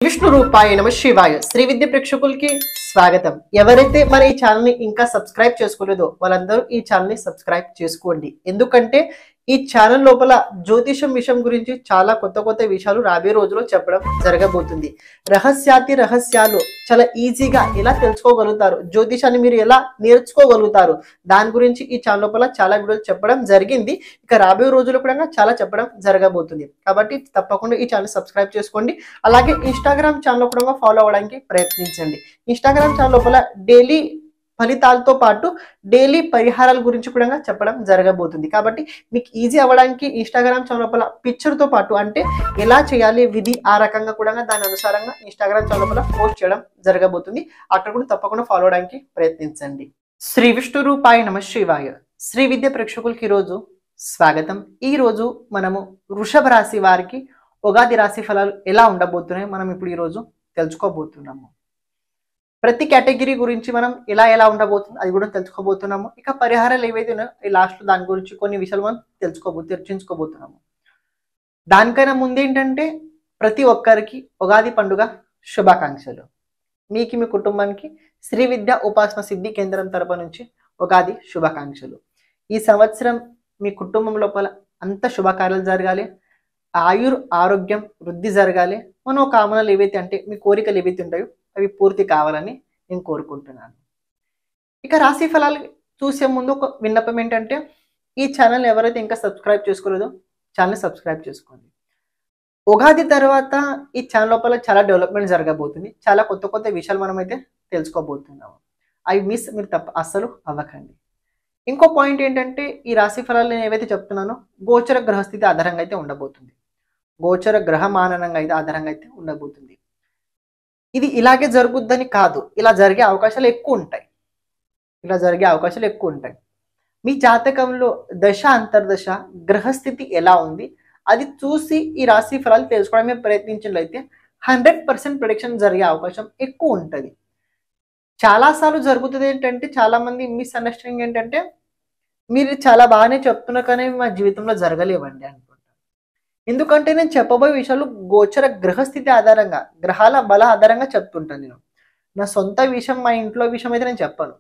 విష్ణు రూపాయ నమ శివాయ శ్రీ విద్య ప్రేక్షకులకి స్వాగతం ఎవరైతే మన ఈ ఛానల్ ని ఇంకా సబ్స్క్రైబ్ చేసుకోలేదో వాళ్ళందరూ ఈ ఛానల్ ని సబ్స్క్రైబ్ చేసుకోండి ఎందుకంటే ఈ ఛానల్ లోపల జ్యోతిషం విషయం గురించి చాలా కొత్త కొత్త విషయాలు రాబోయే రోజుల్లో చెప్పడం జరగబోతుంది రహస్యాతి రహస్యాలు చాలా ఈజీగా ఎలా తెలుసుకోగలుగుతారు జ్యోతిషాన్ని మీరు ఎలా నేర్చుకోగలుగుతారు దాని గురించి ఈ ఛానల్ లోపల చాలా వీడియోలు చెప్పడం జరిగింది ఇక రాబోయే రోజుల్లో కూడా చాలా చెప్పడం జరగబోతుంది కాబట్టి తప్పకుండా ఈ ఛానల్ సబ్స్క్రైబ్ చేసుకోండి అలాగే ఇన్స్టాగ్రామ్ ఛానల్ కూడా ఫాలో అవ్వడానికి ప్రయత్నించండి ఇన్స్టాగ్రామ్ ఛానల్ లోపల డైలీ ఫలితాలతో పాటు డైలీ పరిహారాల గురించి కూడా చెప్పడం జరగబోతుంది కాబట్టి మీకు ఈజీ అవ్వడానికి ఇన్స్టాగ్రామ్ ఛానల్ లోపల picture తో పాటు అంటే ఎలా చేయాలి విధి ఆ రకంగా కూడా దాని అనుసారంగా ఇన్స్టాగ్రామ్ ఛానల్ లోపల పోస్ట్ చేయడం జరగబోతుంది అక్కడ కూడా తప్పకుండా ఫాలో అవడానికి ప్రయత్నించండి శ్రీ విష్ణు రూపాయ నమ శివాయ శ్రీ విద్య ప్రేక్షకులకి ఈరోజు స్వాగతం ఈ రోజు మనము వృషభ రాశి వారికి ఉగాది రాశి ఫలాలు ఎలా ఉండబోతున్నాయి మనం ఇప్పుడు ఈరోజు తెలుసుకోబోతున్నాము ప్రతి కేటగిరీ గురించి మనం ఎలా ఎలా ఉండబోతుంది అది కూడా తెలుసుకోబోతున్నాము ఇక పరిహారాలు ఏవైతే ఉన్నాయో ఈ లాస్ట్లో దాని గురించి కొన్ని విషయాలు మనం తెలుసుకోబో చర్చించుకోబోతున్నాము దానికైనా ముందేంటంటే ప్రతి ఒక్కరికి ఉగాది పండుగ శుభాకాంక్షలు మీకు మీ కుటుంబానికి శ్రీ విద్య ఉపాసన సిద్ధి కేంద్రం తరపు నుంచి ఉగాది శుభాకాంక్షలు ఈ సంవత్సరం మీ కుటుంబం లోపల అంత శుభకార్యాలు జరగాలి ఆయుర్ ఆరోగ్యం వృద్ధి జరగాలి మనోకామనలు ఏవైతే అంటే మీ కోరికలు ఏవైతే ఉంటాయో అవి పూర్తి కావాలని నేను కోరుకుంటున్నాను ఇక రాశి ఫలాలు చూసే ముందు ఒక విన్నపం ఏంటంటే ఈ ఛానల్ ఎవరైతే ఇంకా సబ్స్క్రైబ్ చేసుకోలేదో ఛానల్ సబ్స్క్రైబ్ చేసుకోండి ఉగాది తర్వాత ఈ ఛానల్ లోపల చాలా డెవలప్మెంట్ జరగబోతుంది చాలా కొత్త కొత్త విషయాలు మనమైతే తెలుసుకోబోతున్నాము అవి మిస్ మీరు తప్ప అస్సలు అవ్వకండి ఇంకో పాయింట్ ఏంటంటే ఈ రాశి ఫలాలు నేను ఏవైతే చెప్తున్నానో గోచర గ్రహస్థితి ఆధారంగా అయితే ఉండబోతుంది గోచర గ్రహ మాననంగా అయితే ఆధారంగా అయితే ఉండబోతుంది ఇది ఇలాగే జరుగుద్దని కాదు ఇలా జరిగే అవకాశాలు ఎక్కువ ఉంటాయి ఇలా జరిగే అవకాశాలు ఎక్కువ ఉంటాయి మీ జాతకంలో దశ అంతర్దశ గ్రహస్థితి ఎలా ఉంది అది చూసి ఈ రాశి ఫలాలు తెలుసుకోవడమే ప్రయత్నించినట్లయితే హండ్రెడ్ పర్సెంట్ ప్రొడిక్షన్ జరిగే అవకాశం ఎక్కువ ఉంటుంది చాలాసార్లు జరుగుతుంది ఏంటంటే చాలా మంది మిస్అండర్స్టాండింగ్ ఏంటంటే మీరు చాలా బాగానే చెప్తున్నారు కానీ మా జీవితంలో జరగలేవండి అనుకుంటారు ఎందుకంటే నేను చెప్పబోయే విషయాలు గోచర గ్రహస్థితి ఆధారంగా గ్రహాల బల ఆధారంగా చెప్తుంటాను నేను నా సొంత విషయం మా ఇంట్లో విషయం అయితే నేను చెప్పను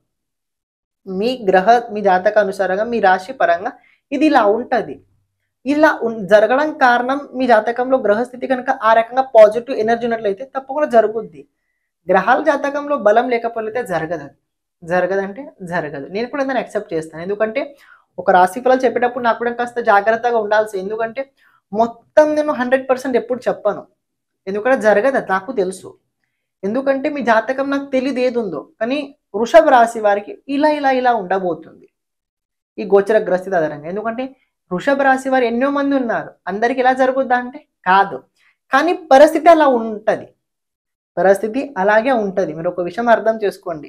మీ గ్రహ మీ జాతక అనుసారంగా మీ రాశి పరంగా ఇది ఇలా ఉంటుంది ఇలా ఉన్- జరగడం కారణం మీ జాతకంలో గ్రహస్థితి కనుక ఆ రకంగా పాజిటివ్ ఎనర్జీ ఉన్నట్లయితే తప్పకుండా జరుగుద్ది గ్రహాల జాతకంలో బలం లేకపోతే జరగదు అది జరగదంటే జరగదు నేను కూడా దాన్ని యాక్సెప్ట్ చేస్తాను ఎందుకంటే ఒక రాశి ఫలాలు చెప్పేటప్పుడు నాకు కూడా కాస్త జాగ్రత్తగా ఉండాల్సి ఎందుకంటే మొత్తం నేను హండ్రెడ్ పర్సెంట్ ఎప్పుడు చెప్పను ఎందుకంటే జరగదు అది నాకు తెలుసు ఎందుకంటే మీ జాతకం నాకు తెలియదు ఏది ఉందో కానీ వృషభ రాశి వారికి ఇలా ఇలా ఇలా ఉండబోతుంది ఈ గోచర గ్రస్థితి ఆధారంగా ఎందుకంటే వృషభ రాశి వారు ఎన్నో మంది ఉన్నారు అందరికి ఎలా జరుగుద్దా అంటే కాదు కానీ పరిస్థితి అలా ఉంటది పరిస్థితి అలాగే ఉంటది మీరు ఒక విషయం అర్థం చేసుకోండి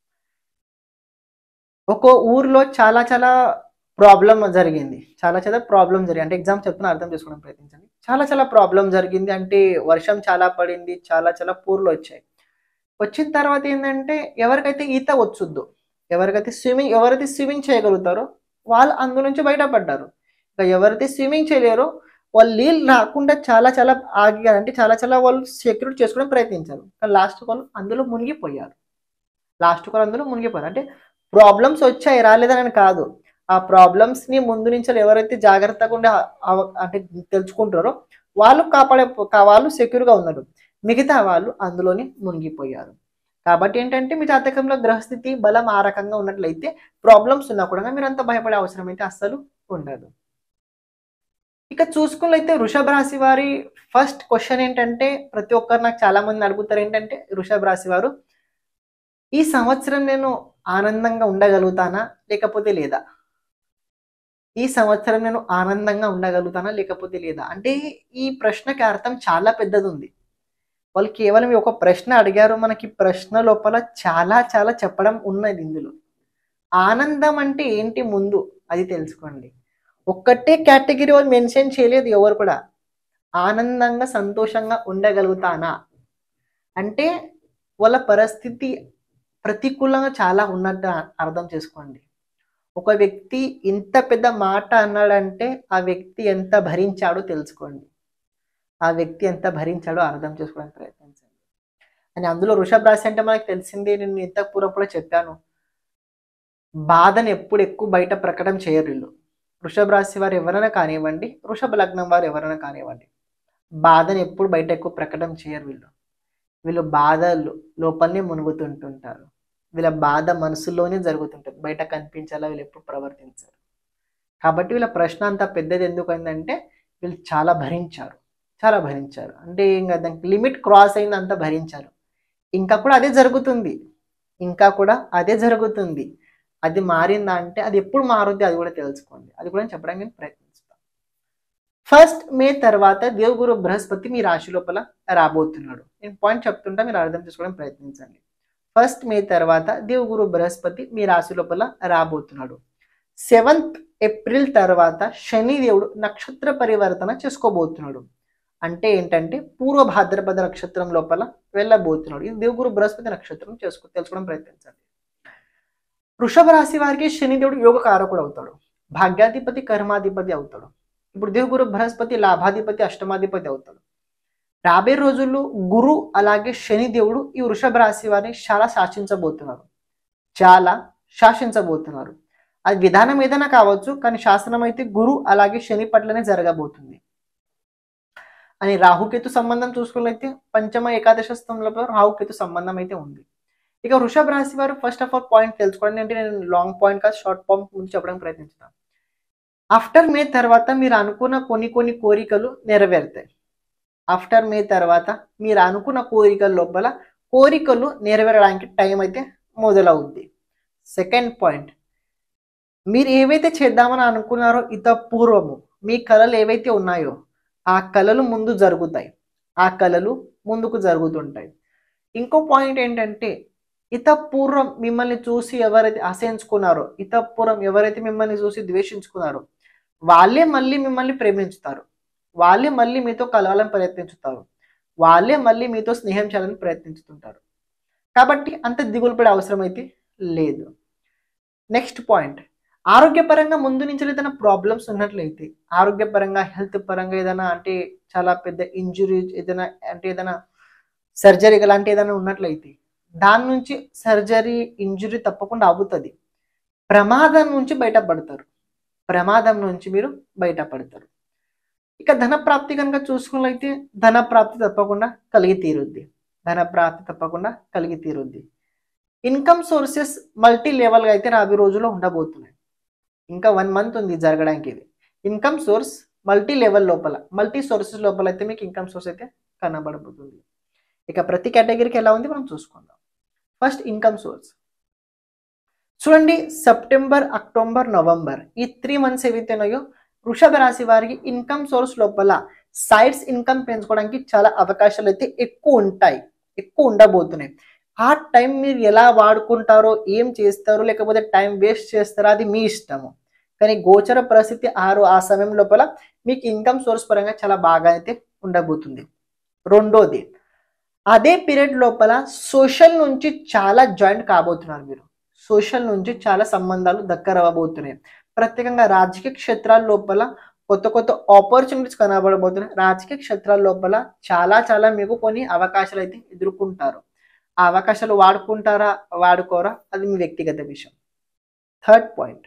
ఒక ఊర్లో చాలా చాలా ప్రాబ్లం జరిగింది చాలా చాలా ప్రాబ్లం జరిగింది అంటే ఎగ్జామ్ చెప్తున్నా అర్థం చేసుకోవడం ప్రయత్నించండి చాలా చాలా ప్రాబ్లం జరిగింది అంటే వర్షం చాలా పడింది చాలా చాలా పూర్లు వచ్చాయి వచ్చిన తర్వాత ఏంటంటే ఎవరికైతే ఈత వచ్చుద్దో ఎవరికైతే స్విమ్మింగ్ ఎవరైతే స్విమ్మింగ్ చేయగలుగుతారో వాళ్ళు అందు నుంచి బయటపడ్డారు ఇంకా ఎవరైతే స్విమ్మింగ్ చేయలేరో వాళ్ళు నీళ్ళు రాకుండా చాలా చాలా ఆగి అంటే చాలా చాలా వాళ్ళు సెక్యూరిటీ చేసుకోవడం ప్రయత్నించారు కానీ లాస్ట్ వాళ్ళు అందులో మునిగిపోయారు లాస్ట్ వాళ్ళు అందులో మునిగిపోయారు అంటే ప్రాబ్లమ్స్ వచ్చాయి రాలేదని కాదు ఆ ప్రాబ్లమ్స్ ని ముందు నుంచి ఎవరైతే జాగ్రత్తగా ఉండి ఆ- ఆ- అంటే తెలుసుకుంటారో వాళ్ళు కాపాడే కా- వాళ్ళు secure గా ఉన్నారు మిగతా వాళ్ళు అందులోనే మునిగిపోయారు కాబట్టి ఏంటంటే మీ జాతకంలో గ్రహస్థితి బలం ఆ రకంగా ఉన్నట్లయితే ప్రాబ్లమ్స్ ఉన్నా కూడా మీరు అంత భయపడే అవసరం అయితే అస్సలు ఉండదు ఇక చూసుకున్నట్లయితే వృషభ రాశి వారి ఫస్ట్ క్వశ్చన్ ఏంటంటే ప్రతి ఒక్కరు నాకు చాలా మంది అడుగుతారు ఏంటంటే వృషభ రాశి వారు ఈ సంవత్సరం నేను ఆనందంగా ఉండగలుగుతానా లేకపోతే లేదా ఈ సంవత్సరం నేను ఆనందంగా ఉండగలుగుతానా లేకపోతే లేదా అంటే ఈ ప్రశ్నకి అర్థం చాలా పెద్దది ఉంది వాళ్ళు కేవలం ఈ ఒక ప్రశ్న అడిగారు మనకి ప్రశ్న లోపల చాలా చాలా చెప్పడం ఉన్నది ఇందులో ఆనందం అంటే ఏంటి ముందు అది తెలుసుకోండి ఒక్కటే కేటగిరీ వాళ్ళు మెన్షన్ చేయలేదు ఎవరు కూడా ఆనందంగా సంతోషంగా ఉండగలుగుతానా అంటే వాళ్ళ పరిస్థితి ప్రతికూలంగా చాలా ఉన్నట్టు అర్థం చేసుకోండి ఒక వ్యక్తి ఇంత పెద్ద మాట అన్నాడంటే ఆ వ్యక్తి ఎంత భరించాడో తెలుసుకోండి ఆ వ్యక్తి ఎంత భరించాడో అర్థం చేసుకోవడానికి ప్రయత్నించండి అని అందులో వృషభ రాశి అంటే మనకు తెలిసిందే నేను ఇంత పూర్వం కూడా చెప్పాను బాధను ఎప్పుడు ఎక్కువ బయట ప్రకటన చేయరు వీళ్ళు వృషభ రాశి వారు ఎవరైనా కానివ్వండి వృషభ లగ్నం వారు ఎవరైనా కానివ్వండి బాధను ఎప్పుడు బయట ఎక్కువ ప్రకటన చేయరు వీళ్ళు వీళ్ళు బాధలు లోపలనే మునుగుతుంటుంటారు వీళ్ళ బాధ మనసులోనే జరుగుతుంటుంది బయట కనిపించేలా వీళ్ళు ఎప్పుడు ప్రవర్తించారు కాబట్టి వీళ్ళ ప్రశ్న అంత పెద్దది ఎందుకు అయిందంటే వీళ్ళు చాలా భరించారు చాలా భరించారు అంటే ఇంకా దానికి లిమిట్ క్రాస్ అయింది అంత భరించారు ఇంకా కూడా అదే జరుగుతుంది ఇంకా కూడా అదే జరుగుతుంది అది మారిందా అంటే అది ఎప్పుడు మారుద్ది అది కూడా తెలుసుకోండి అది కూడా నేను చెప్పడానికి నేను ప్రయత్నిస్తాను ఫస్ట్ మే తర్వాత దేవగురు బృహస్పతి మీ రాశి లోపల రాబోతున్నాడు నేను పాయింట్ చెప్తుంటా మీరు అర్థం చేసుకోవడానికి ప్రయత్నించండి ఫస్ట్ మే తర్వాత దేవగురు బృహస్పతి మీ రాశి లోపల రాబోతున్నాడు సెవెంత్ ఏప్రిల్ తర్వాత శని దేవుడు నక్షత్ర పరివర్తన చేసుకోబోతున్నాడు అంటే ఏంటంటే పూర్వ భాద్రపద నక్షత్రం లోపల వెళ్ళబోతున్నాడు ఇది దేవగురు బృహస్పతి నక్షత్రం చేసుకో తెలుసుకోవడం ప్రయత్నించండి వృషభ రాశి వారికి శనిదేవుడు యోగ కారకుడు అవుతాడు భాగ్యాధిపతి కర్మాధిపతి అవుతాడు ఇప్పుడు దేవగురు బృహస్పతి లాభాధిపతి అష్టమాధిపతి అవుతాడు రాబోయే రోజుల్లో గురు అలాగే శనిదేవుడు ఈ వృషభ రాశి వారిని చాలా శాసించబోతున్నారు చాలా శాసించబోతున్నారు అది విధానం ఏదైనా కావచ్చు కానీ శాసనం అయితే గురు అలాగే శని పట్లనే జరగబోతుంది అని రాహుకేతు సంబంధం చూసుకున్నట్లయితే పంచమ ఏకాదశ స్థంలో రాహుకేతు సంబంధం అయితే ఉంది ఇక వృషభ రాశి వారు ఫస్ట్ ఆఫ్ ఆల్ పాయింట్ తెలుసుకోండి అంటే నేను లాంగ్ పాయింట్ కాదు షార్ట్ పాయింట్ ముందు చెప్పడానికి ప్రయత్నించుతాను ఆఫ్టర్ మే తర్వాత మీరు అనుకున్న కొన్ని కొన్ని కోరికలు నెరవేరుతాయి ఆఫ్టర్ మే తర్వాత మీరు అనుకున్న కోరికల లోపల కోరికలు నెరవేరడానికి టైం అయితే మొదలవుద్ది సెకండ్ పాయింట్ మీరు ఏవైతే చేద్దామని అనుకున్నారో ఇత పూర్వము మీ కళలు ఏవైతే ఉన్నాయో ఆ కళలు ముందు జరుగుతాయి ఆ కళలు ముందుకు జరుగుతుంటాయి ఇంకో పాయింట్ ఏంటంటే ఇత పూర్వం మిమ్మల్ని చూసి ఎవరైతే అసహించుకున్నారో ఇత పూర్వం ఎవరైతే మిమ్మల్ని చూసి ద్వేషించుకున్నారో వాళ్ళే మళ్ళీ మిమ్మల్ని ప్రేమించుతారు వాళ్ళే మళ్ళీ మీతో కలవాలని ప్రయత్నించుతారు వాళ్ళే మళ్ళీ మీతో స్నేహం చేయాలని ప్రయత్నించుతుంటారు కాబట్టి అంత దిగులు పడే అవసరం అయితే లేదు నెక్స్ట్ పాయింట్ ఆరోగ్యపరంగా ముందు నుంచి ఏదైనా ప్రాబ్లమ్స్ ఉన్నట్లయితే ఆరోగ్యపరంగా హెల్త్ పరంగా ఏదైనా అంటే చాలా పెద్ద ఇంజురీ ఏదైనా అంటే ఏదైనా సర్జరీ లాంటి ఏదైనా ఉన్నట్లయితే దాని నుంచి సర్జరీ ఇంజురీ తప్పకుండా అవుతుంది ప్రమాదం నుంచి బయటపడతారు ప్రమాదం నుంచి మీరు బయటపడతారు ఇక ధన ప్రాప్తి కనుక చూసుకున్నట్లయితే ధన ప్రాప్తి తప్పకుండా కలిగి తీరుద్ది ధన ప్రాప్తి తప్పకుండా కలిగి తీరుద్ది ఇన్కమ్ సోర్సెస్ మల్టీ లెవెల్గా అయితే రాబోయే రోజుల్లో ఉండబోతున్నాయి ఇంకా వన్ మంత్ ఉంది జరగడానికి ఇది ఇన్కమ్ సోర్స్ మల్టీ లెవెల్ లోపల మల్టీ సోర్సెస్ లోపల అయితే మీకు ఇన్కమ్ సోర్స్ అయితే కనబడబోతుంది ఇక ప్రతి కేటగిరీకి ఎలా ఉంది మనం చూసుకుందాం ఫస్ట్ ఇన్కమ్ సోర్స్ చూడండి సెప్టెంబర్ అక్టోబర్ నవంబర్ ఈ త్రీ మంత్స్ ఏవైతే ఉన్నాయో వృషభ రాశి వారికి ఇన్కమ్ సోర్స్ లోపల సైడ్స్ ఇన్కమ్ పెంచుకోవడానికి చాలా అవకాశాలు అయితే ఎక్కువ ఉంటాయి ఎక్కువ ఉండబోతున్నాయి ఆ టైం మీరు ఎలా వాడుకుంటారో ఏం చేస్తారో లేకపోతే టైం వేస్ట్ చేస్తారో అది మీ ఇష్టము కానీ గోచర పరిస్థితి ఆరు ఆ సమయం లోపల మీకు ఇన్కమ్ సోర్స్ పరంగా చాలా బాగా అయితే ఉండబోతుంది రెండోది అదే పీరియడ్ లోపల సోషల్ నుంచి చాలా జాయింట్ కాబోతున్నారు మీరు సోషల్ నుంచి చాలా సంబంధాలు దగ్గర అవ్వబోతున్నాయి ప్రత్యేకంగా రాజకీయ క్షేత్రాల లోపల కొత్త కొత్త ఆపర్చునిటీస్ కనబడబోతున్నాయి రాజకీయ క్షేత్రాల లోపల చాలా చాలా మీకు కొన్ని అవకాశాలు అయితే ఎదుర్కొంటారు ఆ అవకాశాలు వాడుకుంటారా వాడుకోరా అది మీ వ్యక్తిగత విషయం థర్డ్ పాయింట్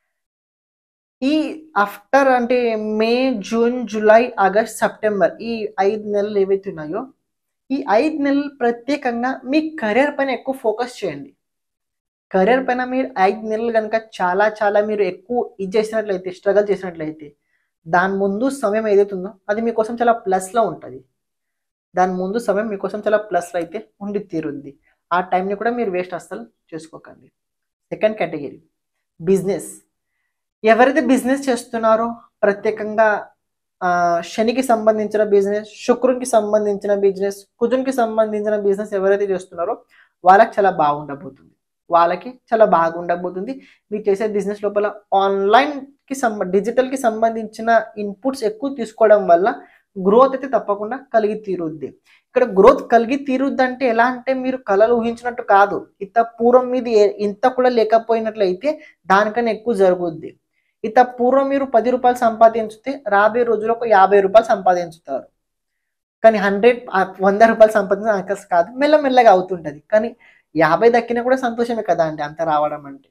ఈ ఆఫ్టర్ అంటే May June July August September ఈ ఐదు నెలలు ఏవైతే ఉన్నాయో ఈ ఐదు నెలలు ప్రత్యేకంగా మీ కెరీర్ పైన ఎక్కువ ఫోకస్ చేయండి కెరీర్ పైన మీరు ఐదు నెలలు కనుక చాలా చాలా మీరు ఎక్కువ ఇది చేసినట్లయితే స్ట్రగల్ చేసినట్లయితే దాని ముందు సమయం ఏదైతుందో అది మీకోసం చాలా ప్లస్లో ఉంటుంది దాని ముందు సమయం మీకోసం చాలా ప్లస్లో అయితే ఉండి తీరుద్ది ఆ టైంని కూడా మీరు వేస్ట్ అస్సలు చేసుకోకండి సెకండ్ కేటగిరీ బిజినెస్ ఎవరైతే బిజినెస్ చేస్తున్నారో ప్రత్యేకంగా ఆ, శనికి సంబంధించిన బిజినెస్ శుక్రునికి సంబంధించిన బిజినెస్ కుజునికి సంబంధించిన బిజినెస్ ఎవరైతే చేస్తున్నారో వాళ్ళకి చాలా బాగుండబోతుంది వాళ్ళకి చాలా బాగుండబోతుంది మీరు చేసే బిజినెస్ లోపల ఆన్లైన్కి సంబ డిజిటల్కి సంబంధించిన ఇన్పుట్స్ ఎక్కువ తీసుకోవడం వల్ల గ్రోత్ అయితే తప్పకుండా కలిగి తీరుద్ది ఇక్కడ గ్రోత్ కలిగి తీరుద్ది అంటే ఎలా అంటే మీరు కళలు ఊహించినట్టు కాదు ఇంత పూర్వం మీది ఏ- ఇంత కూడా లేకపోయినట్లయితే దానికన్నా ఎక్కువ జరుగుద్ది ఇంత పూర్వం మీరు పది రూపాయలు సంపాదించితే రాబోయే రోజుల్లో ఒక యాభై రూపాయలు సంపాదించుతారు కానీ హండ్రెడ్ వంద రూపాయలు సంపాదించిన ఆకర్ష్ కాదు మెల్లమెల్లగా అవుతుంటది కానీ యాభై దక్కినా కూడా సంతోషమే కదా అండి అంత రావడం అంటే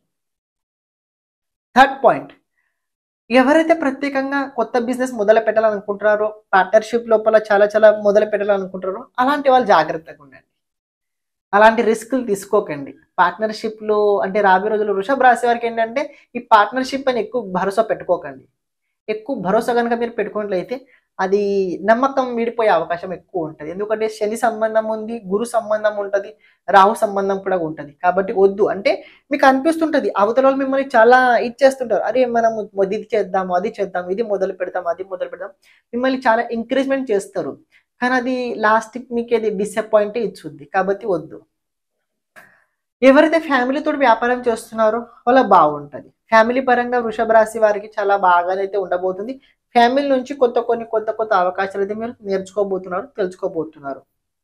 థర్డ్ పాయింట్ ఎవరైతే ప్రత్యేకంగా కొత్త బిజినెస్ మొదలు పెట్టాలనుకుంటున్నారో పార్ట్నర్షిప్ లోపల చాలా చాలా మొదలు పెట్టాలనుకుంటారో అలాంటి వాళ్ళు జాగ్రత్తగా ఉండండి అలాంటి రిస్కులు తీసుకోకండి పార్ట్నర్షిప్లు అంటే రాబోయే రోజుల్లో వృషభ రాశి వారికి ఏంటంటే ఈ పార్ట్నర్షిప్ అని ఎక్కువ భరోసా పెట్టుకోకండి ఎక్కువ భరోసా కనుక మీరు పెట్టుకున్నట్లయితే అది నమ్మకం విడిపోయే అవకాశం ఎక్కువ ఉంటుంది ఎందుకంటే శని సంబంధం ఉంది గురు సంబంధం ఉంటుంది రాహు సంబంధం కూడా ఉంటుంది కాబట్టి వద్దు అంటే మీకు అనిపిస్తుంటది అవతల వాళ్ళు మిమ్మల్ని చాలా ఇచ్చేస్తుంటారు అరే మనం ఇది చేద్దాం అది చేద్దాం ఇది మొదలు పెడతాం అది మొదలు పెడతాం మిమ్మల్ని చాలా ఎంకరేజ్మెంట్ చేస్తారు కానీ అది లాస్ట్ మీకు అది డిసప్పాయింట్ ఇచ్చుద్ది కాబట్టి వద్దు ఎవరైతే ఫ్యామిలీతో వ్యాపారం చేస్తున్నారో వాళ్ళ బాగుంటుంది ఫ్యామిలీ పరంగా వృషభ రాశి వారికి చాలా బాగానైతే ఉండబోతుంది ఫ్యామిలీ నుంచి కొత్త కొన్ని కొత్త కొత్త అవకాశాలు అయితే మీరు నేర్చుకోబోతున్నారు తెలుసుకోబోతున్నారు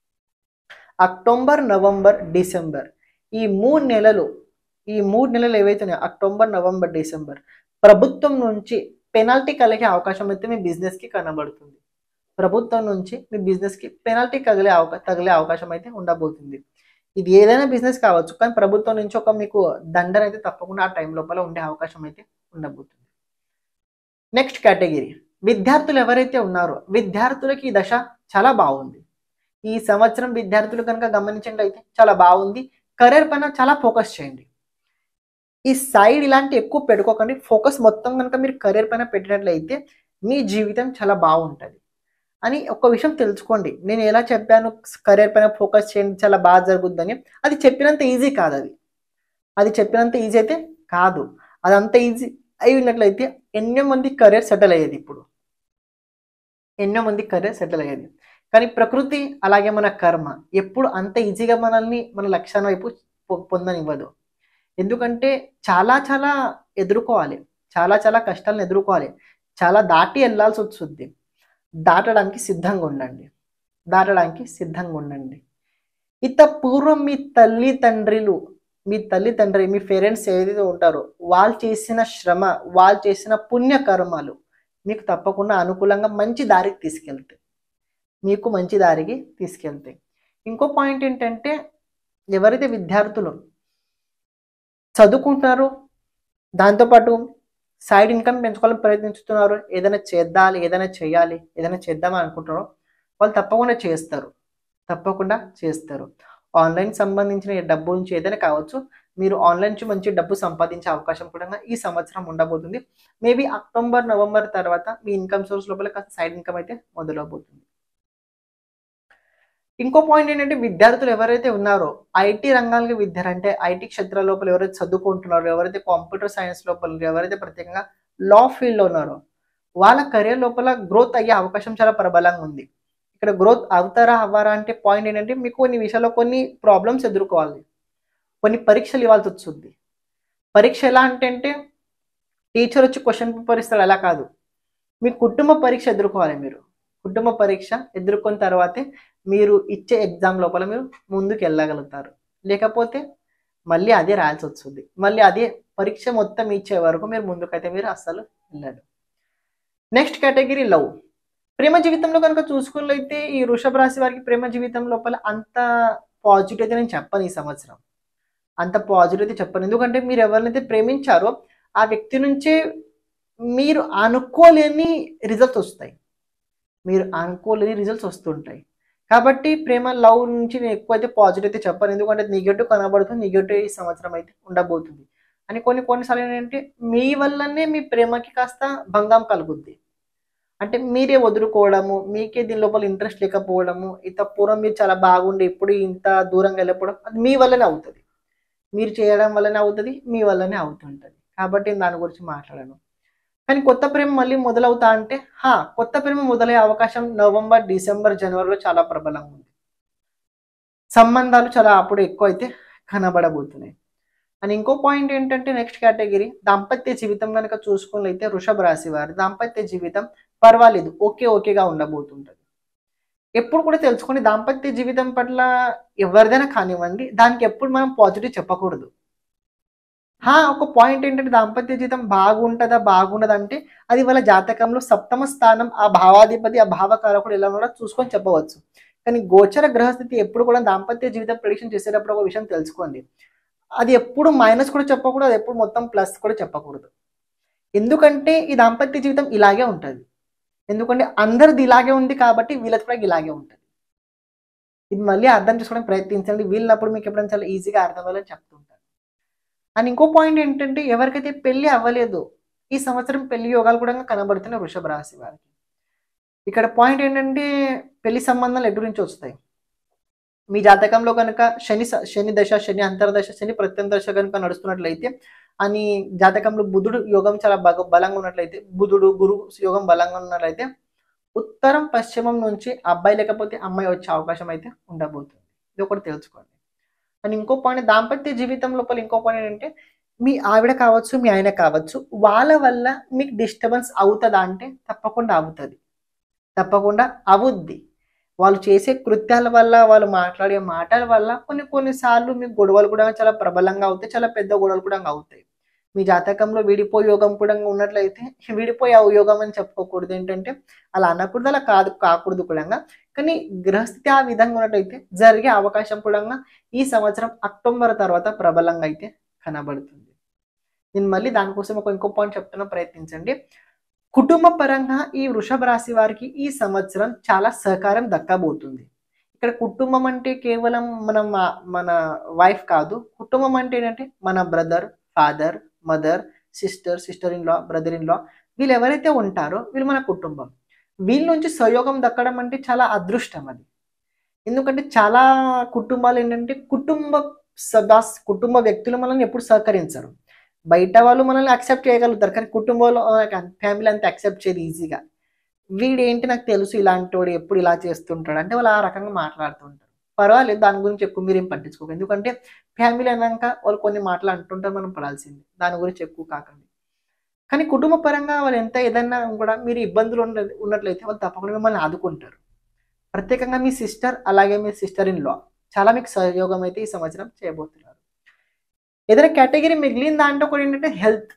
అక్టోబర్ నవంబర్ డిసెంబర్ ఈ మూడు నెలలు ఈ మూడు నెలలు ఏవైతున్నాయో అక్టోబర్ నవంబర్ డిసెంబర్ ప్రభుత్వం నుంచి పెనాల్టీ కలిగే అవకాశం అయితే మీ బిజినెస్ కి కనబడుతుంది ప్రభుత్వం నుంచి మీ బిజినెస్ కి పెనాల్టీ తగిలే అవకా తగిలే అవకాశం అయితే ఉండబోతుంది ఇది ఏదైనా బిజినెస్ కావచ్చు కానీ ప్రభుత్వం నుంచి ఒక మీకు దండన అయితే తప్పకుండా ఆ టైం లోపల ఉండే అవకాశం అయితే ఉండబోతుంది నెక్స్ట్ కేటగిరీ విద్యార్థులు ఎవరైతే ఉన్నారో విద్యార్థులకి ఈ దశ చాలా బాగుంది ఈ సంవత్సరం విద్యార్థులు కనుక గమనించండి అయితే చాలా బాగుంది కెరీర్ పైన చాలా ఫోకస్ చేయండి ఈ సైడ్ ఇలాంటి ఎక్కువ పెట్టుకోకండి ఫోకస్ మొత్తం కనుక మీరు కెరీర్ పైన పెట్టినట్లయితే మీ జీవితం చాలా బాగుంటుంది అని ఒక విషయం తెలుసుకోండి నేను ఎలా చెప్పాను కెరీర్ పైన ఫోకస్ చేయండి చాలా బాగా జరుగుద్దని అది చెప్పినంత ఈజీ కాదు అది అది చెప్పినంత ఈజీ అయితే కాదు అదంత ఈజీ అయి ఉన్నట్లయితే ఎన్నో మంది కెరీర్ సెటిల్ అయ్యేది ఇప్పుడు ఎన్నో మంది కెరీర్ సెటిల్ అయ్యేది కానీ ప్రకృతి అలాగే మన కర్మ ఎప్పుడు అంత ఈజీగా మనల్ని మన లక్ష్యాన్ని వైపు పొ- పొందనివ్వదు ఎందుకంటే చాలా చాలా ఎదుర్కోవాలి చాలా చాలా కష్టాలను ఎదుర్కోవాలి చాలా దాటి వెళ్ళాల్సి వస్తుంది దాటడానికి సిద్ధంగా ఉండండి దాటడానికి సిద్ధంగా ఉండండి ఇత పూర్వం మీ తల్లి తండ్రిలు మీ తల్లి తండ్రి మీ పేరెంట్స్ ఏదైతే ఉంటారో వాళ్ళు చేసిన శ్రమ వాళ్ళు చేసిన పుణ్య కర్మాలు మీకు తప్పకుండా అనుకూలంగా మంచి దారికి తీసుకెళ్తాయి మీకు మంచి దారికి తీసుకెళ్తాయి ఇంకో పాయింట్ ఏంటంటే ఎవరైతే విద్యార్థులు చదువుకుంటున్నారో దాంతోపాటు సైడ్ ఇన్కమ్ పెంచుకోవాలని ప్రయత్నిస్తున్నారు ఏదైనా చేద్దాలి ఏదైనా చేయాలి ఏదైనా చేద్దామని అనుకుంటున్నారో వాళ్ళు తప్పకుండా చేస్తారు తప్పకుండా చేస్తారు ఆన్లైన్ సంబంధించిన ఈ డబ్బు నుంచి ఏదైనా కావచ్చు మీరు ఆన్లైన్ నుంచి మంచి డబ్బు సంపాదించే అవకాశం కూడా ఈ సంవత్సరం ఉండబోతుంది మేబీ అక్టోబర్ నవంబర్ తర్వాత మీ ఇన్కమ్ సోర్స్ లోపల కాస్త సైడ్ ఇన్కమ్ అయితే మొదలవబోతుంది ఇంకో పాయింట్ ఏంటంటే విద్యార్థులు ఎవరైతే ఉన్నారో ఐటీ రంగాలకి విద్యార్థి అంటే ఐటీ క్షేత్ర లోపల ఎవరైతే చదువుకుంటున్నారో ఎవరైతే కంప్యూటర్ సైన్స్ లోపల ఎవరైతే ప్రత్యేకంగా లా ఫీల్డ్లో ఉన్నారో వాళ్ళ కెరీర్ లోపల గ్రోత్ అయ్యే అవకాశం చాలా ప్రబలంగా ఉంది ఇక్కడ గ్రోత్ అవుతారా అవ్వరా అంటే పాయింట్ ఏంటంటే మీకు కొన్ని విషయాల్లో కొన్ని ప్రాబ్లమ్స్ ఎదుర్కోవాలి కొన్ని పరీక్షలు ఇవ్వాల్సి వస్తుంది పరీక్ష ఎలా అంటే అంటే టీచర్ వచ్చి క్వశ్చన్ పేపర్ ఇస్తాడు అలా కాదు మీ కుటుంబ పరీక్ష ఎదుర్కోవాలి మీరు కుటుంబ పరీక్ష ఎదుర్కొన్న తర్వాతే మీరు ఇచ్చే ఎగ్జామ్ లోపల మీరు ముందుకు వెళ్ళగలుగుతారు లేకపోతే మళ్ళీ అదే రాయాల్సి వస్తుంది మళ్ళీ అదే పరీక్ష మొత్తం ఇచ్చే వరకు మీరు ముందుకైతే మీరు అస్సలు వెళ్ళరు నెక్స్ట్ కేటగిరీ లవ్ ప్రేమ జీవితంలో కనుక చూసుకున్నట్లయితే ఈ వృషభ రాశి వారికి ప్రేమ జీవితం లోపల అంత పాజిటివ్ అయితే నేను చెప్పను ఈ సంవత్సరం అంత పాజిటివ్ అయితే చెప్పను ఎందుకంటే మీరు ఎవరినైతే ప్రేమించారో ఆ వ్యక్తి నుంచే మీరు అనుకోలేని రిజల్ట్స్ వస్తాయి మీరు అనుకోలేని రిజల్ట్స్ వస్తుంటాయి కాబట్టి ప్రేమ లవ్ నుంచి నేను ఎక్కువైతే పాజిటివ్ అయితే చెప్పను ఎందుకంటే నెగటివ్ కనబడుతుంది నెగటివ్ ఈ సంవత్సరం అయితే ఉండబోతుంది అని కొన్ని కొన్నిసార్లు ఏంటంటే మీ వల్లనే మీ ప్రేమకి కాస్త భంగం కలుగుద్ది అంటే మీరే వదులుకోవడము మీకే దీని లోపల ఇంట్రెస్ట్ లేకపోవడము ఇంత పూర్వం మీరు చాలా బాగుండి ఇప్పుడు ఇంత దూరంగా వెళ్ళిపోవడం అది మీ వల్లనే అవుతుంది మీరు చేయడం వల్లనే అవుతుంది మీ వల్లనే అవుతుంటుంది కాబట్టి నేను దాని గురించి మాట్లాడను కానీ కొత్త ప్రేమ మళ్ళీ మొదలవుతా అంటే హా కొత్త ప్రేమ మొదలయ్యే అవకాశం నవంబర్ డిసెంబర్ జనవరిలో చాలా ప్రబలంగా ఉంది సంబంధాలు చాలా అప్పుడు ఎక్కువ అయితే కనబడబోతున్నాయి అని ఇంకో పాయింట్ ఏంటంటే నెక్స్ట్ కేటగిరీ దాంపత్య జీవితం కనుక చూసుకున్నట్లయితే వృషభ రాశి వారి దాంపత్య జీవితం పర్వాలేదు ఓకే ఓకేగా ఉండబోతుంటది ఎప్పుడు కూడా తెలుసుకొని దాంపత్య జీవితం పట్ల ఎవరిదైనా కానివ్వండి దానికి ఎప్పుడు మనం పాజిటివ్ చెప్పకూడదు హా ఒక పాయింట్ ఏంటంటే దాంపత్య జీవితం బాగుంటుందా బాగుండదా అంటే అది వాళ్ళ జాతకంలో సప్తమ స్థానం ఆ భావాధిపతి ఆ భావకారకుడు ఎలా ఉన్నాడో చూసుకొని చెప్పవచ్చు కానీ గోచర గ్రహస్థితి ఎప్పుడు కూడా దాంపత్య జీవితం ప్రిడిక్షన్ చేసేటప్పుడు ఒక విషయం తెలుసుకోండి అది ఎప్పుడు మైనస్ కూడా చెప్పకూడదు అది ఎప్పుడు మొత్తం ప్లస్ కూడా చెప్పకూడదు ఎందుకంటే ఈ దాంపత్య జీవితం ఇలాగే ఉంటుంది ఎందుకంటే అందరిది ఇలాగే ఉంది కాబట్టి వీళ్ళది కూడా ఇలాగే ఉంటుంది ఇది మళ్ళీ అర్థం చేసుకోవడానికి ప్రయత్నించండి వీళ్ళనప్పుడు మీకు ఎప్పుడైనా చాలా ఈజీగా అర్థం అవ్వాలని చెప్తుంటాను అండ్ ఇంకో పాయింట్ ఏంటంటే ఎవరికైతే పెళ్లి అవ్వలేదు ఈ సంవత్సరం పెళ్లి యోగాలు కూడా కనబడుతున్నాయి వృషభ రాశి వారికి ఇక్కడ పాయింట్ ఏంటంటే పెళ్లి సంబంధాలు ఎటు నుంచి వస్తాయి మీ జాతకంలో కనుక శని స- శని దశ శని అంతర్దశ శని ప్రత్యందశ కనుక నడుస్తున్నట్లయితే అని జాతకంలో బుధుడు యోగం చాలా బగ బలంగా ఉన్నట్లయితే బుధుడు గురు యోగం బలంగా ఉన్నట్లయితే ఉత్తరం పశ్చిమం నుంచి అబ్బాయి లేకపోతే అమ్మాయి వచ్చే అవకాశం అయితే ఉండబోతుంది ఇది ఒకటి తెలుసుకోండి అండ్ ఇంకో పాయింట్ దాంపత్య జీవితం లోపల ఇంకో పాయింట్ ఏంటంటే మీ ఆవిడ కావచ్చు మీ ఆయన కావచ్చు వాళ్ళ వల్ల మీకు డిస్టర్బెన్స్ అవుతుందా అంటే తప్పకుండా అవుతుంది తప్పకుండా అవుద్ది వాళ్ళు చేసే కృత్యాల వల్ల వాళ్ళు మాట్లాడే మాటల వల్ల కొన్ని కొన్నిసార్లు మీకు గొడవలు కూడా చాలా ప్రబలంగా అవుతాయి చాలా పెద్ద గొడవలు కూడా అవుతాయి మీ జాతకంలో విడిపోయే యోగం కూడా ఉన్నట్లయితే విడిపోయే యోగం అని చెప్పుకోకూడదు ఏంటంటే అలా అనకూడదు అలా కాదు కాకూడదు కూడా కానీ గ్రహస్థితి ఆ విధంగా ఉన్నట్లయితే జరిగే అవకాశం కూడా ఈ సంవత్సరం అక్టోబర్ తర్వాత ప్రబలంగా అయితే కనబడుతుంది నేను మళ్ళీ దానికోసం ఒక ఇంకో పాయింట్ చెప్తున్నా ప్రయత్నించండి కుటుంబ పరంగా ఈ వృషభ రాశి వారికి ఈ సంవత్సరం చాలా సహకారం దక్కబోతుంది ఇక్కడ కుటుంబం అంటే కేవలం మన మా- మన వైఫ్ కాదు కుటుంబం అంటే ఏంటంటే మన brother father mother sister sister in law brother in law వీళ్ళు ఎవరైతే ఉంటారో వీళ్ళు మన కుటుంబం వీళ్ళ నుంచి సహయోగం దక్కడం అంటే చాలా అదృష్టం అది ఎందుకంటే చాలా కుటుంబాలు ఏంటంటే కుటుంబ సదాస్ కుటుంబ వ్యక్తులు మనల్ని ఎప్పుడు సహకరించరు బయట వాళ్ళు మనల్ని అక్సెప్ట్ చేయగలుగుతారు కానీ కుటుంబంలో ఫ్యామిలీ అంతా అక్సెప్ట్ చేయదు ఈజీగా వీడు ఏంటి నాకు తెలుసు ఇలాంటి వాడు ఎప్పుడు ఇలా చేస్తుంటాడు అంటే వాళ్ళు ఆ రకంగా మాట్లాడుతుంటారు పర్వాలేదు దాని గురించి ఎక్కువ మీరేం పట్టించుకోక ఎందుకంటే ఫ్యామిలీ అన్నాక వాళ్ళు కొన్ని మాటలు అంటుంటారు మనం పడాల్సింది దాని గురించి ఎక్కువ కాకండి కానీ కుటుంబ పరంగా వాళ్ళు ఎంత ఏదైనా కూడా మీరు ఇబ్బందులు ఉన్న ఉన్నట్లయితే వాళ్ళు తప్పకుండా మిమ్మల్ని ఆదుకుంటారు ప్రత్యేకంగా మీ సిస్టర్ అలాగే మీ సిస్టర్ ఇన్ లా చాలా మీకు సహయోగం అయితే ఈ సంవత్సరం చేయబోతున్నారు ఏదైనా కేటగిరీ మిగిలిన దాంట్లో కూడా ఏంటంటే హెల్త్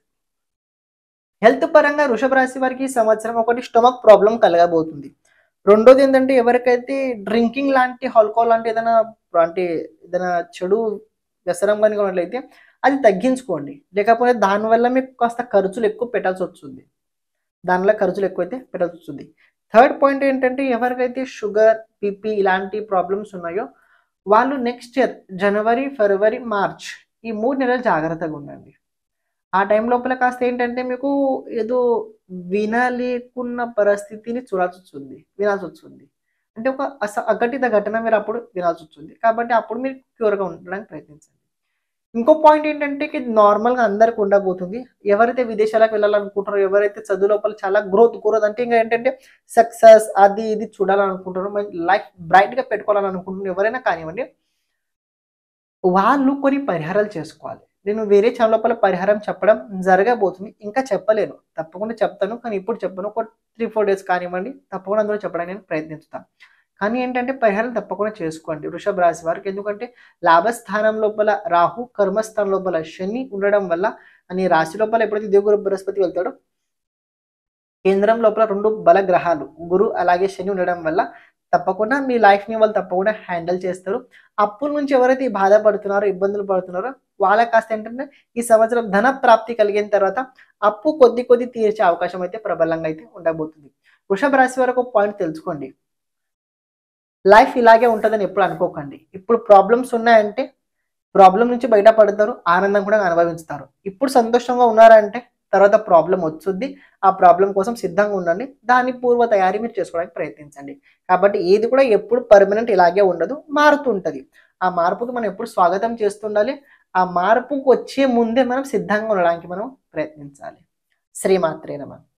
హెల్త్ పరంగా వృషభ రాశి వారికి ఈ సంవత్సరం ఒకటి స్టమక్ ప్రాబ్లం కలగబోతుంది రెండోది ఏంటంటే ఎవరికైతే డ్రింకింగ్ లాంటి ఆల్కహాల్ లాంటి ఏదైనా అంటే ఏదైనా చెడు వ్యసనం కనుక ఉన్నట్లయితే అది తగ్గించుకోండి లేకపోతే దానివల్ల మీకు కాస్త ఖర్చులు ఎక్కువ పెట్టాల్సి వస్తుంది దానివల్ల ఖర్చులు ఎక్కువైతే పెట్టాల్సి వస్తుంది థర్డ్ పాయింట్ ఏంటంటే ఎవరికైతే షుగర్ బీపీ ఇలాంటి ప్రాబ్లమ్స్ ఉన్నాయో వాళ్ళు నెక్స్ట్ ఇయర్ జనవరి ఫిబ్రవరి మార్చ్ ఈ మూడు నెలలు జాగ్రత్తగా ఉండండి ఆ టైం లోపల కాస్త ఏంటంటే మీకు ఏదో వినలేకున్న పరిస్థితిని చూడాల్సి వస్తుంది వినాల్సి వస్తుంది అంటే ఒక అస అఘటిత ఘటన మీరు అప్పుడు వినాల్సి వస్తుంది కాబట్టి అప్పుడు మీరు క్యూర్గా ఉండడానికి ప్రయత్నించండి ఇంకో పాయింట్ ఏంటంటే ఇది నార్మల్గా అందరికి ఉండబోతుంది ఎవరైతే విదేశాలకు వెళ్ళాలనుకుంటారో ఎవరైతే చదువు లోపల చాలా గ్రోత్ గ్రోత్ అంటే ఇంకా ఏంటంటే సక్సెస్ అది ఇది చూడాలనుకుంటారో మంచి లైఫ్ బ్రైట్గా పెట్టుకోవాలనుకుంటున్నారు ఎవరైనా కానివ్వండి వాళ్ళు కొన్ని పరిహారాలు చేసుకోవాలి నేను వేరే ఛానల్ లోపల పరిహారం చెప్పడం జరగబోతుంది ఇంకా చెప్పలేను తప్పకుండా చెప్తాను కానీ ఇప్పుడు చెప్పను ఒక త్రీ ఫోర్ డేస్ కానివ్వండి తప్పకుండా అందులో చెప్పడానికి నేను ప్రయత్నిస్తాను కానీ ఏంటంటే పరిహారం తప్పకుండా చేసుకోండి వృషభ రాశి వారికి ఎందుకంటే లాభస్థానం లోపల రాహు కర్మస్థానం లోపల శని ఉండడం వల్ల అని రాశి లోపల ఎప్పుడైతే దేవుడు బృహస్పతి వెళ్తాడో కేంద్రం లోపల రెండు బల గ్రహాలు గురు అలాగే శని ఉండడం వల్ల తప్పకుండా మీ లైఫ్ని వాళ్ళు తప్పకుండా హ్యాండిల్ చేస్తారు అప్పుల నుంచి ఎవరైతే ఈ బాధపడుతున్నారో ఇబ్బందులు పడుతున్నారో వాళ్ళకి కాస్త ఏంటంటే ఈ సంవత్సరం ధన ప్రాప్తి కలిగిన తర్వాత అప్పు కొద్ది కొద్ది తీర్చే అవకాశం అయితే ప్రబలంగా అయితే ఉండబోతుంది వృషభ రాశి వరకు పాయింట్ తెలుసుకోండి లైఫ్ ఇలాగే ఉంటుందని ఎప్పుడు అనుకోకండి ఇప్పుడు ప్రాబ్లమ్స్ ఉన్నాయంటే ప్రాబ్లం నుంచి బయటపడతారు ఆనందం కూడా అనుభవిస్తారు ఇప్పుడు సంతోషంగా ఉన్నారంటే తర్వాత ప్రాబ్లం వచ్చుద్ది ఆ ప్రాబ్లం కోసం సిద్ధంగా ఉండండి దాని పూర్వ తయారీ మీరు చేసుకోవడానికి ప్రయత్నించండి కాబట్టి ఏది కూడా ఎప్పుడు పర్మనెంట్ ఇలాగే ఉండదు మారుతుంటది ఆ మార్పుకి మనం ఎప్పుడు స్వాగతం చేస్తుండాలి ఆ మార్పుకు వచ్చే ముందే మనం సిద్ధంగా ఉండడానికి మనం ప్రయత్నించాలి శ్రీమాత్రే నమ